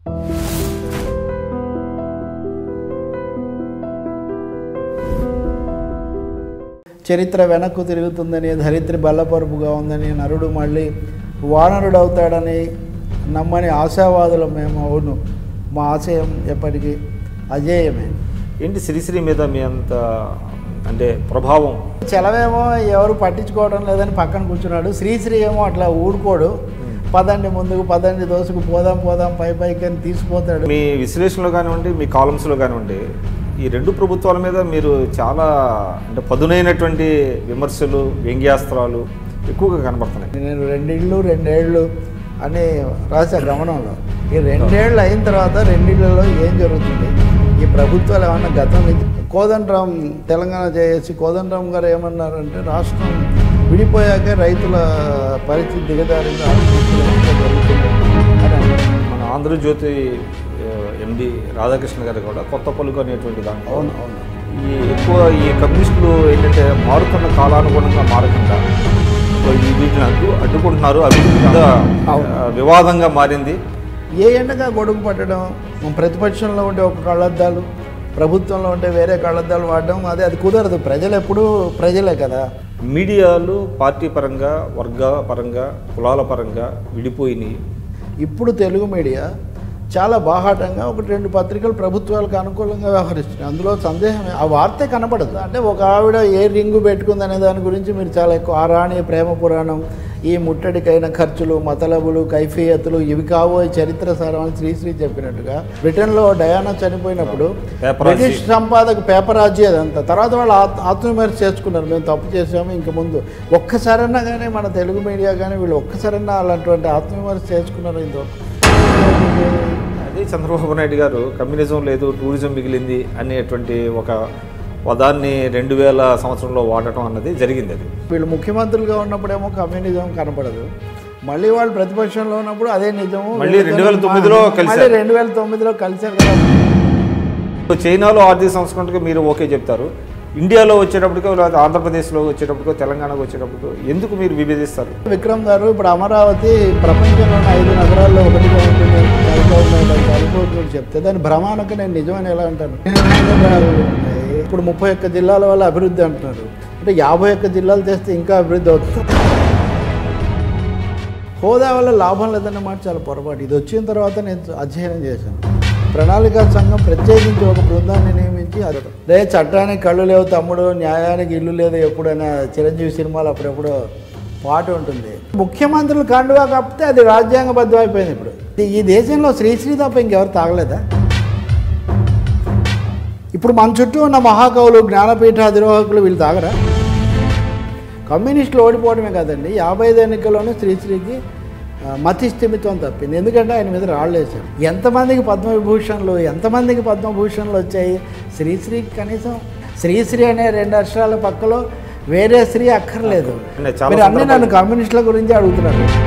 చరిత్ర వెనక్కు తిరుగుతుందని ధరిత్రి బల్లపరుపుగా ఉందని నరుడు మళ్ళీ వానరుడు అవుతాడని నమ్మని ఆశావాదులం మేము అవును మా ఆశయం ఎప్పటికీ అజేయమే ఏంటి శ్రీశ్రీ మీద మీ అంత అంటే ప్రభావం చెలవేమో ఎవరు పట్టించుకోవడం లేదని పక్కన కూర్చున్నాడు శ్రీశ్రీ ఏమో అట్లా ఊడుకోడు పదండి ముందుకు పదండి దోసుకు పోదాం పోదాం పై పైకి అని తీసిపోతాడు మీ విశ్లేషణలో కానివ్వండి మీ కాలమ్స్లో కానివ్వండి ఈ రెండు ప్రభుత్వాల మీద మీరు చాలా అంటే పదునైనటువంటి విమర్శలు వ్యంగ్యాస్త్రాలు ఎక్కువగా కనబడుతున్నాయి నేను రెండిళ్ళు రెండేళ్ళు అని రాశా గమనంలో ఈ రెండేళ్ళు అయిన తర్వాత రెండిళ్లలో ఏం జరుగుతుంది ఈ ప్రభుత్వాలు ఏమన్నా గతం నుంచి కోదండరాం తెలంగాణ చేసి కోదండరాం గారు ఏమన్నారంటే రాష్ట్రం విడిపోయాక రైతుల పరిస్థితి దిగజారింది ఆత్మహత్యలు ఎక్కువ జరుగుతున్నాయి అని అన్నారు. మన ఆంధ్రజ్యోతి ఎండి రాధాకృష్ణ గారు కూడా కొత్త పలుకు అనేటువంటి దాంట్లో అవును అవును ఈ ఎక్కువ ఈ కమ్యూనిస్టులు ఏంటంటే మారుతున్న కాలానుగుణంగా మారకుండా ఈ వీటిని అడ్డు అడ్డుకుంటున్నారు అభివృద్ధి మీద, అవును. ఆ, వివాదంగా మారింది ఏ ఎండగా గొడుగు పట్టడం ప్రతిపక్షంలో ఉంటే ఒక కళ్ళద్దాలు ప్రభుత్వంలో ఉంటే వేరే కళ్ళద్దాలు వాడడం అదే అది కుదరదు ప్రజలు ఎప్పుడూ ప్రజలే కదా మీడియాలు పార్టీ పరంగా వర్గ పరంగా కులాల పరంగా విడిపోయినాయి ఇప్పుడు తెలుగు మీడియా చాలా బాహాటంగా ఒకటి రెండు పత్రికలు ప్రభుత్వాలకు అనుకూలంగా వ్యవహరిస్తున్నాయి అందులో సందేహం ఆ వార్తే కనపడదు అంటే ఒక ఆవిడ ఏ రింగు పెట్టుకుందనే దాని గురించి మీరు చాలా ఎక్కువ ఆ రాణి ప్రేమ పురాణం ఈ ముట్టడికైన ఖర్చులు మతలబులు కైఫియతులు ఇవి కావో ఈ చరిత్ర సారం అని శ్రీశ్రీ చెప్పినట్టుగా బ్రిటన్లో డయానా చనిపోయినప్పుడు పేపరాజీ. బ్రిటిష్ సంపాదక పేపరాజీ అదంతా తర్వాత వాళ్ళు ఆత్- ఆత్మవిమర్శ చేసుకున్నారు మేము తప్పు చేసాము ఇంక ముందు ఒక్కసారన్నా కానీ మన తెలుగు మీడియా కానీ వీళ్ళు ఒక్కసారన్నా అలాంటి ఆత్మవిమర్శ చేసుకున్నారు ఇంతవరకు అదే చంద్రబాబు నాయుడు గారు కమ్యూనిజం లేదు టూరిజం మిగిలింది అనేటువంటి ఒక పదాన్ని రెండు వేల సంవత్సరంలో వాడటం అన్నది జరిగింది అది వీళ్ళు ముఖ్యమంత్రులుగా ఉన్నప్పుడేమో కమ్యూనిజం కనపడదు మళ్ళీ వాళ్ళు ప్రతిపక్షంలో ఉన్నప్పుడు అదే నిజము మళ్ళీ 2009లో కలిశారు. మళ్ళీ రెండు వేల తొమ్మిదిలో కలిశారు కదా చైనాలో ఆర్థిక సంస్కరణకు మీరు ఓకే చెప్తారు ఇండియాలో వచ్చేటప్పటికో లేదా ఆంధ్రప్రదేశ్లో వచ్చేటప్పటికో తెలంగాణకు వచ్చేటప్పటికో ఎందుకు మీరు విభేదిస్తారు విక్రమ్ గారు ఇప్పుడు అమరావతి ప్రపంచంలోని ఐదు నగరాల్లో ఒకటిగా ఉంటుంది అనుకోవచ్చు చెప్తే దాని భ్రమానక నేను నిజమని ఎలా అంటాను ఇప్పుడు ముప్పై ఒక్క జిల్లాల వల్ల అభివృద్ధి అంటున్నారు అంటే యాభై ఒక్క జిల్లాలు చేస్తే ఇంకా అభివృద్ధి అవుతుంది హోదా వల్ల లాభం లేదన్న మాట చాలా పొరపాటు ఇది వచ్చిన తర్వాత నేను అధ్యయనం చేశాను ప్రణాళికా సంఘం ప్రత్యేకించి ఒక బృందాన్ని నియమించి అది రే చట్టానికి కళ్ళు లేవు తమ్ముడు న్యాయానికి ఇల్లు లేదు ఎప్పుడైనా చిరంజీవి సినిమాలు అప్పుడెప్పుడు పాట ఉంటుంది ముఖ్యమంత్రులు కండువా కాకపోతే అది రాజ్యాంగబద్ధం అయిపోయింది ఇప్పుడు ఈ- ఈ దేశంలో శ్రీశ్రీ తప్ప ఇంకెవరు తాగలేదా ఇప్పుడు మన చుట్టూ ఉన్న మహాకవులు జ్ఞానపీఠ అధిరోహకులు వీళ్ళు తాగరా కమ్యూనిస్టులు ఓడిపోవడమే కాదండి యాభై ఐదు ఎన్నికల్లోనే శ్రీశ్రీకి ఆ, మతి స్థిమితం తప్పింది ఎందుకంటే ఆయన మీద రాళ్ళేశారు ఎంతమందికి పద్మవిభూషణలు ఎంతమందికి పద్మభూషణలు వచ్చాయి శ్రీశ్రీకి కనీసం శ్రీశ్రీ అనే రెండు అక్షరాల పక్కలో వేరే శ్రీ అక్కర్లేదు అంటే చాలా మీరు అన్ని సందర్భాలు- నన్ను కమ్యూనిస్టుల గురించి అడుగుతున్నారు